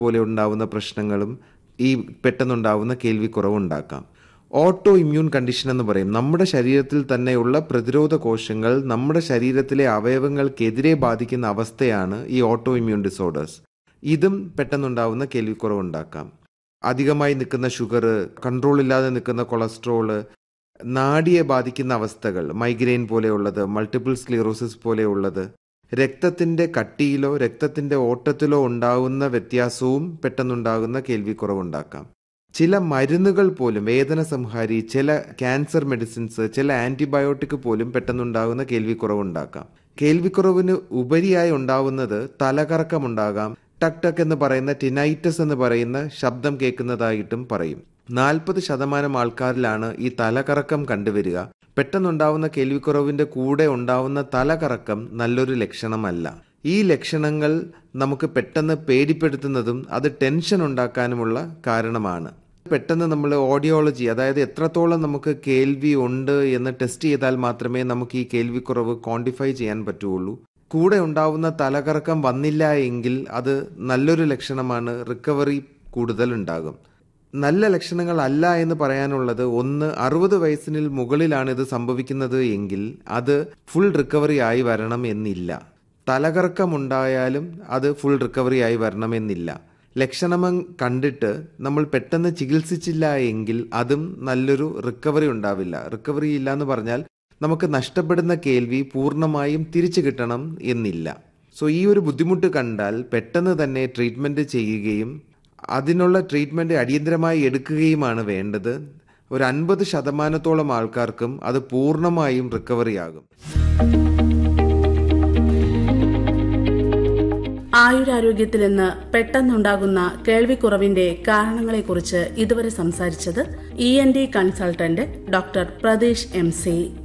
പോലെ ഉണ്ടാവുന്ന പ്രശ്നങ്ങളും ഈ പെട്ടെന്നുണ്ടാവുന്ന കേൾവിക്കുറവ് ഉണ്ടാക്കാം ഓട്ടോ ഇമ്മ്യൂൺ കണ്ടീഷൻ എന്ന് പറയും നമ്മുടെ ശരീരത്തിൽ തന്നെയുള്ള പ്രതിരോധ കോശങ്ങൾ നമ്മുടെ ശരീരത്തിലെ അവയവങ്ങൾക്കെതിരെ ബാധിക്കുന്ന അവസ്ഥയാണ് ഈ ഓട്ടോ ഇമ്മ്യൂൺ ഡിസോർഡേഴ്സ് ഇതും പെട്ടെന്നുണ്ടാവുന്ന കേൾവിക്കുറവ് ഉണ്ടാക്കാം അധികമായി നിൽക്കുന്ന ഷുഗർ കൺട്രോൾ ഇല്ലാതെ നിൽക്കുന്ന കൊളസ്ട്രോള് നാഡിയെ ബാധിക്കുന്ന അവസ്ഥകൾ മൈഗ്രെയിൻ പോലെയുള്ളത് മൾട്ടിപ്പിൾ സ്ക്ലീറോസിസ് പോലെയുള്ളത് രക്തത്തിന്റെ കട്ടിയിലോ രക്തത്തിന്റെ ഓട്ടത്തിലോ ഉണ്ടാകുന്ന വ്യത്യാസവും പെട്ടെന്നുണ്ടാകുന്ന കേൾവിക്കുറവുണ്ടാക്കാം ചില മരുന്നുകൾ പോലും വേദന സംഹാരി ചില ക്യാൻസർ മെഡിസിൻസ് ചില ആന്റിബയോട്ടിക് പോലും പെട്ടെന്നുണ്ടാകുന്ന കേൾവിക്കുറവുണ്ടാക്കാം കേൾവിക്കുറവിന് ഉപരിയായി ഉണ്ടാവുന്നത് തലകറക്കമുണ്ടാകാം ടക് ടക് എന്ന് പറയുന്ന ടിനൈറ്റസ് എന്ന് പറയുന്ന ശബ്ദം കേൾക്കുന്നതായിട്ടും പറയും നാൽപ്പത് ശതമാനം ആൾക്കാരിലാണ് ഈ തലകറക്കം കണ്ടുവരിക പെട്ടെന്നുണ്ടാവുന്ന കേൾവിക്കുറവിന്റെ കൂടെ ഉണ്ടാവുന്ന തലകറക്കം നല്ലൊരു ലക്ഷണമല്ല ഈ ലക്ഷണങ്ങൾ നമുക്ക് പെട്ടെന്ന് പേടിപ്പെടുത്തുന്നതും അത് ടെൻഷൻ ഉണ്ടാക്കാനുമുള്ള കാരണമാണ് പെട്ടെന്ന് നമ്മൾ ഓഡിയോളജി അതായത് എത്രത്തോളം നമുക്ക് കേൾവി ഉണ്ട് എന്ന് ടെസ്റ്റ് ചെയ്താൽ മാത്രമേ നമുക്ക് ഈ കേൾവിക്കുറവ് ക്വാണ്ടിഫൈ ചെയ്യാൻ പറ്റുള്ളൂ കൂടെ ഉണ്ടാവുന്ന തലകറക്കം വന്നില്ല എങ്കിൽ അത് നല്ലൊരു ലക്ഷണമാണ് റിക്കവറി കൂടുതൽ ഉണ്ടാകും നല്ല ലക്ഷണങ്ങൾ അല്ല എന്ന് പറയാനുള്ളത് ഒന്ന് അറുപത് വയസ്സിന് മുകളിലാണ് ഇത് സംഭവിക്കുന്നത് എങ്കിൽ അത് ഫുൾ റിക്കവറി ആയി വരണം എന്നില്ല തലകറക്കമുണ്ടായാലും അത് ഫുൾ റിക്കവറി ആയി വരണമെന്നില്ല ലക്ഷണം കണ്ടിട്ട് നമ്മൾ പെട്ടെന്ന് ചികിത്സിച്ചില്ല എങ്കിൽ അതും നല്ലൊരു റിക്കവറി ഉണ്ടാവില്ല റിക്കവറി ഇല്ല എന്ന് പറഞ്ഞാൽ നമുക്ക് നഷ്ടപ്പെടുന്ന കേൾവി പൂർണ്ണമായും തിരിച്ചു കിട്ടണം എന്നില്ല സോ ഈ ഒരു ബുദ്ധിമുട്ട് കണ്ടാൽ പെട്ടെന്ന് തന്നെ ട്രീറ്റ്മെൻറ്റ് ചെയ്യുകയും അതിനുള്ള ട്രീറ്റ്മെൻറ്റ് അടിയന്തരമായി എടുക്കുകയുമാണ് വേണ്ടത് ഒരു അൻപത് ശതമാനത്തോളം ആൾക്കാർക്കും അത് പൂർണ്ണമായും റിക്കവറി ആകും ആയുരാരോഗ്യത്തിൽ നിന്ന് പെട്ടെന്നുണ്ടാകുന്ന കേൾവിക്കുറവിന്റെ കാരണങ്ങളെക്കുറിച്ച് ഇതുവരെ സംസാരിച്ചത് E N T consultant doctor Pratheesh M C